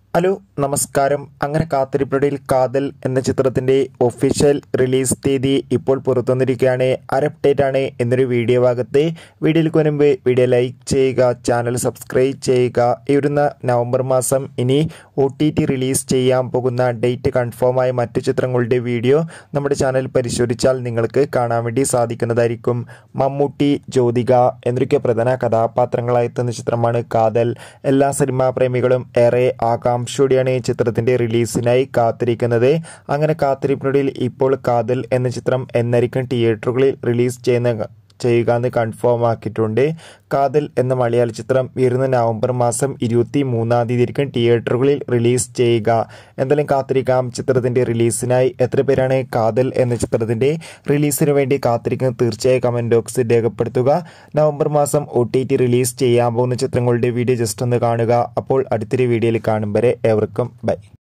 hello നമസ്കാരം അങ്ങനെ കാത്തിരിപ്പടിയിൽ കാതൽ എന്ന ചിത്രത്തിന്റെ ഒഫീഷ്യൽ റിലീസ് തീയതി ഇപ്പോൾ പുറത്തുവന്നിരിക്കുകയാണ് ഒരു അപ്ഡേറ്റ് ആണ് എന്നൊരു വീഡിയോ ഭാഗത്ത് വീഡിയോയിൽ മുൻപ് വീഡിയോ ലൈക്ക് ചെയ്യുക ചാനൽ സബ്സ്ക്രൈബ് ചെയ്യുക ഈ വരുന്ന നവംബർ മാസം ഇനി ഒ ടി ടി റിലീസ് ചെയ്യാൻ പോകുന്ന ഡേറ്റ് കൺഫേം ആയ മറ്റു ചിത്രങ്ങളുടെ വീഡിയോ നമ്മുടെ ചാനൽ പരിശോധിച്ചാൽ നിങ്ങൾക്ക് കാണാൻ വേണ്ടി സാധിക്കുന്നതായിരിക്കും മമ്മൂട്ടി ജ്യോതിക എന്നൊക്കെ പ്രധാന കഥാപാത്രങ്ങളായി എത്തുന്ന ചിത്രമാണ് കാതൽ എല്ലാ സിനിമാ പ്രേമികളും ഏറെ ആകാംക്ഷയോടെയാണ് ഈ ചിത്രത്തിന്റെ റിലീസിനായി കാത്തിരിക്കുന്നത് അങ്ങനെ കാത്തിരിപ്പിനൊടുവിൽ ഇപ്പോൾ കാതൽ എന്ന ചിത്രം എന്നായിരിക്കും തിയേറ്ററുകളിൽ റിലീസ് ചെയ്യുന്ന ചെയ്യുക എന്ന് കൺഫേം ആക്കിയിട്ടുണ്ട് കാതൽ എന്ന മലയാള ചിത്രം വരുന്ന നവംബർ മാസം ഇരുപത്തി മൂന്നാം തീയതി ആയിരിക്കും തിയേറ്ററുകളിൽ റിലീസ് ചെയ്യുക എന്തായാലും കാത്തിരിക്കാം ചിത്രത്തിന്റെ റിലീസിനായി എത്ര പേരാണ് കാതൽ എന്ന ചിത്രത്തിന്റെ റിലീസിന് വേണ്ടി കാത്തിരിക്കുന്നത് തീർച്ചയായും കമന്റ് ബോക്സിൽ രേഖപ്പെടുത്തുക നവംബർ മാസം ഒ ടി ടി റിലീസ് ചെയ്യാൻ പോകുന്ന ചിത്രങ്ങളുടെ വീഡിയോ ജസ്റ്റ് ഒന്ന് കാണുക അപ്പോൾ അടുത്തൊരു വീഡിയോയിൽ കാണും വരെ ഏവർക്കും ബൈ